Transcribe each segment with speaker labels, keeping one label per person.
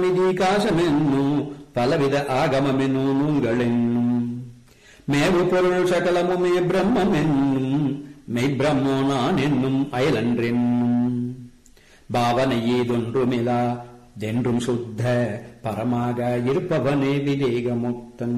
Speaker 1: இதிகாசமென்னும் பலவித ஆகமமென்னும் நூல்களென்னும் மேவு பொருள் சகலமுமே பிரம்மென்னும் மெய்பிரம்மோ நான் என்னும் அயலன்றென்னும் பாவனை ஏதொன்றுமிலா தென்றும் சுத்த பரமாக இருப்பவனே விவேகமுக்தன்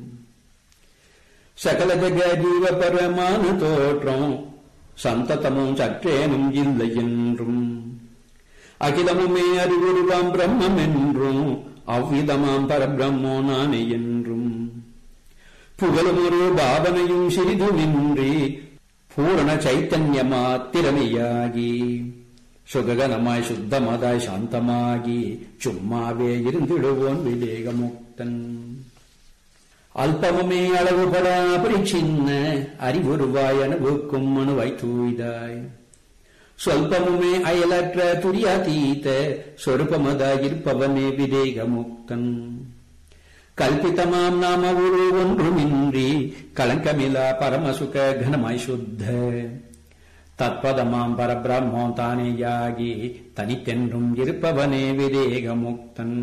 Speaker 1: சகல ஜக ஜீவ பரமான தோற்றம் சந்ததமும் சற்றேனும் இல்லை என்றும் அகிலமுமே அறிவுருவாம் பிரம்மம் என்றும் அவ்விதமாம் பரபிரம்மோ நானே என்றும் புகழும் ஒரு பாவனையும் சிறிதுமின்றி பூரண சைத்தன்யமாத்திரமையாகி சுககனமாய் சுத்தமதாய் சாந்தமாகி சும்மாவே இருந்திடுவோன் விவேகமுக்தன் அல்பமுமே அளவுபட பரிச்சின்ன அறிவுருவாய் அனுபவிக்கும் மனுவாய் தூய்தாய் சொல்பமுமே அயலற்ற துரியாதீத சொருபமதாயிருப்பவனே விதேகமுக்தன் கல்பிதமாம் நாம உரு ஒன்றுமின்றி களங்கமிலா பரமசுக கனமாய் சுத்த தத்பதமாம் பரபிரம்மோ தானேயாகி தனித்தென்றும் இருப்பவனே விதேகமுக்தன்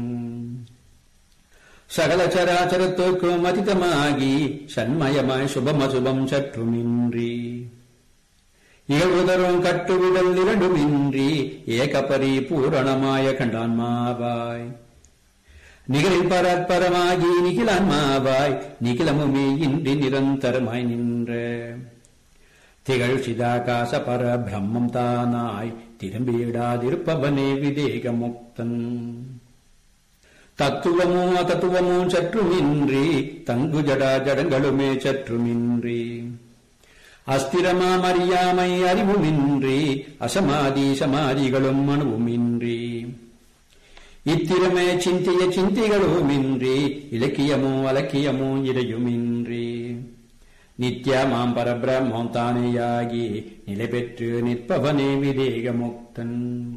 Speaker 1: சகல சராச்சரத்துக்கும் அதிதமாகி சண்மயமாய் சுபமசுபம் சற்றுமின்றி ஏழுதரும் கட்டுவிடல் இரண்டுமின்றி ஏகபரி பூரணமாய கண்டான்மாவாய் நிகழில் பரப்பரமாகி நிகிலான்மாவாய் நிகிலமுமே இன்றி நிரந்தரமாய் நின்ற திகழ் சிதாகாச பர பிரம்மம் தானாய் திரும்பியிடாதிருப்பவனே விதேகமுக்தன் தத்துவமோ அதத்துவமோ சற்றுமின்றி தங்கு ஜடா ஜடங்களுமே சற்றுமின்றி அஸ்திரமாம் அறியாமை அறிவுமின்றி அசமாதி சமாதிகளும் அணுவுமின்றி இத்திரமே சிந்திய சிந்திகளுமின்றி இலக்கியமோ அலக்கியமோ இடையுமின்றி நித்யமாம் பரபிரம்மோ தானேயாகி நிலை பெற்று நிற்பவனே விதேகமுக்தன்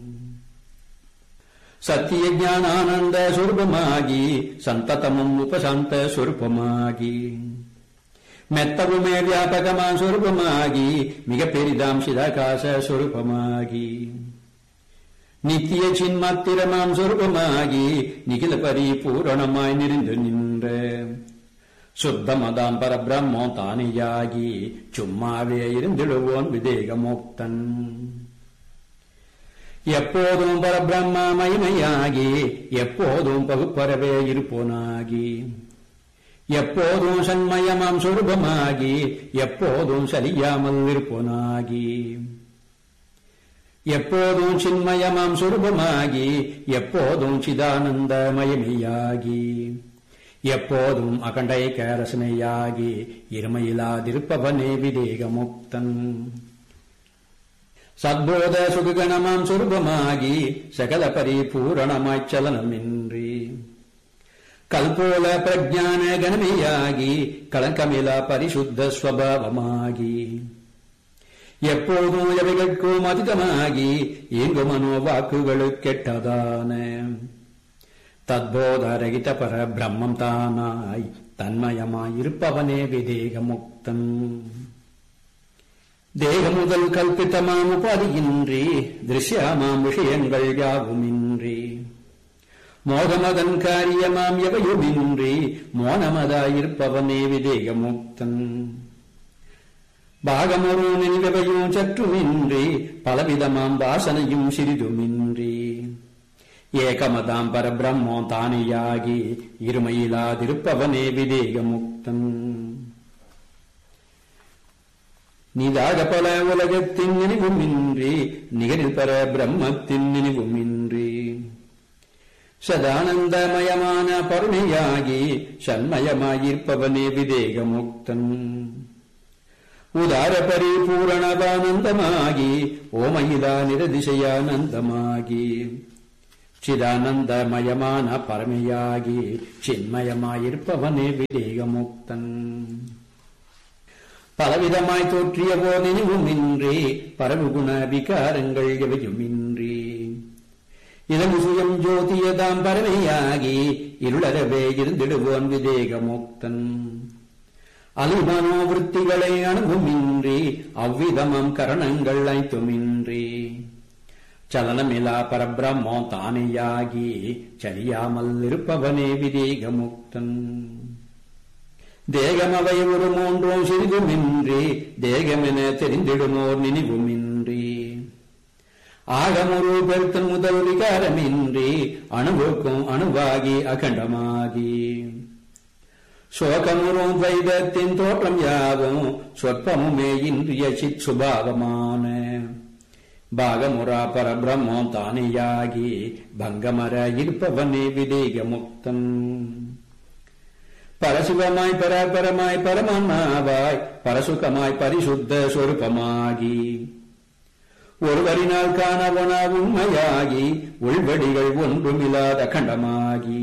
Speaker 1: சத்திய ஞானானந்த சொருபமாகி சந்ததமும் உபசாந்த சொருபமாகி மெத்தவுமே வியாபகமா சொருபமாகி மிக பெரிதாம் சிதாகாச சொருபமாகி நித்திய சின்மாத்திரமாம் சொருபமாகி நிகில பரிபூரணமாய் நிறைந்து நின்ற சுத்தமதாம் பரபிரம்மோ தானியாகி சும்மாவே இருந்திடுவோன் விதேகமோக்தன் எப்போதும் பரபிரம்ம மகிமையாகி எப்போதும் பகுப்பறவே இருப்போனாகி எப்போதும் சண்மயமாம் சொருபமாகி எப்போதும் சலியாமல் இருப்போனாகி எப்போதும் சின்மயமாம் சொருபமாகி எப்போதும் சிதானந்த மயமையாகி எப்போதும் அகண்டை கேரசனையாகி இருமையிலாதிருப்பவனே விதேகமுக்தன் சத்போத சுககணமாம் சொருபமாகி சகல பரிபூரணமாய்ச் சலனமின்றி கல்போல பிரஜான கணமையாகி களங்கமிலா பரிசுத்த ஸ்வபாவமாகி எப்போதும் எவைகட்கும் அதிகமாகி இங்கு மனோவாக்குகளுக்கு கெட்டதான தத்போதரகித பர பிரம்மம் தானாய் தன்மயமாயிருப்பவனே விதேகமுக்தன் தேக முதல் கல்பித்தமாம் உபாதியின்றி திருஷ்யமாம் விஷயங்கள் யாவுமின்றி மோகமதன் காரியமாம் எவையுமின்றி மோனமதாயிருப்பவனே விதேகமுக்தன் பாகமொரு நினைவையும் சற்றுமின்றி பலவிதமாம் வாசனையும் சிறிதுமின்றி ஏகமதாம் பரபிரம்மோ தானியாகி இருமையிலாதிருப்பவனே விதேகமுக்தன் நீதாக பல உலகத்தின் நினைவுமின்றி நிகழில் பர பிரம்மத்தின் நினைவுமின்றி சதானந்தமயமான பருணையாகி சண்மயமாயிருப்பவனே விதேகமுக்தன் உதார பரிபூரணவானந்தமாகி ஓமயிதா நிரதிசயானந்தமாகி சிதானந்தமயமான பரமையாகி சின்மயமாயிருப்பவனே விதேகமுக்தன் பலவிதமாய் தோற்றிய போதெனிவுமின்றி பரவுகுண விகாரங்கள் எவையுமின்றி இதன் சுயம் ஜோதியதாம் பரமையாகி இருளரவே இருந்திடுவோன் விதேகமுக்தன் அலிமனோவிற்த்திகளை அணுகுமின்றி அவ்விதமாம் கரணங்கள் ஐத்துமின்றி சலனமிலா பரபிரம்மம் தானேயாகி சலியாமல் இருப்பவனே விதேக முக்தன் தேகமவை ஒரு மூன்றும் சிறிதுமின்றி தேகமென தெரிந்திடுமோர் நினைவுமின்றி ஆகமுரு பெருத்தன் முதல் விகாரமின்றி அணுவுக்கும் அணுவாகி அகண்டமாகி சோகமுறும் வைதத்தின் தோற்றம் யாவும் சொற்பமுமே இன்றிய சித் சுபாவமான பாகமுரா பரபிரம்மம் தானேயாகி பங்கமர இருப்பவனே விதேக முக்தன் பரசுகமாய் பராபரமாய் பரமான்மாவாய் பரசுகமாய் பரிசுத்த சொருபமாகி ஒருவரினால் காணவன உண்மையாகி உள்வடிகள் ஒன்றுமில்லாத கண்டமாகி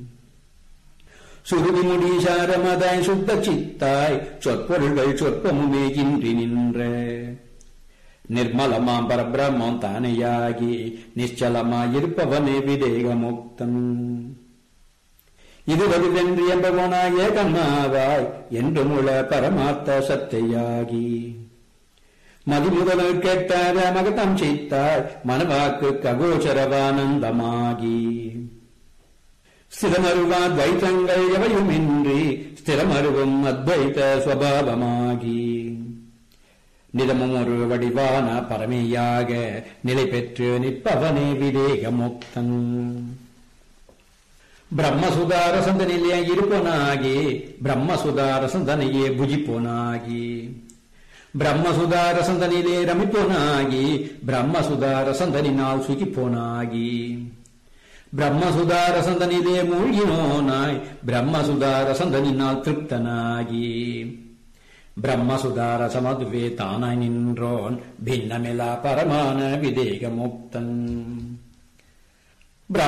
Speaker 1: சுருதி முடி சாரமதாய் சுத்த சித்தாய் சொற்பொருள்கள் சொற்பமுமே இன்றி நின்ற நிர்மலமாம் பரபிரம்மம் தானேயாகி நிச்சலமாயிருப்பவனே விதேக முக்தன் இதுவது வென்று என்பவனாய கண்ணாவாய் என்று முழ பரமார்த்த சத்தையாகி மதிமுதல் கேட்டார மகதம் செய்தாய் மனவாக்கு ககோச்சரவானந்தமாகி ஸ்திரமருவா துவைத்தங்கள் எவையுமின்றி ஸ்திரமருவும் அத்வைத சுவாவமாகி நிதமும் ஒரு வடிவான பரமையாக நிலை பெற்று நிற்பவனே விதேக முக்தன் பிரம்மசுதார சந்தனிலே இருப்பனாகி பிரம்மசுதார சந்தனையே புஜிப்போனாகி பிரம்மசுதார சந்தனிலே ரமிப்போனாகி பிரம்மசுதார சந்தனினால் சுகிப்போனாகி பிரம்மசுதார சந்தனிலே மூழ்கினோனாய் பிரம்மசுதார சந்தனினால் திருப்தனாகி பிரம்மசுதார சமதுவே தானாய் நின்றோன் பின்னமிலா பரமான விதேக முக்தன்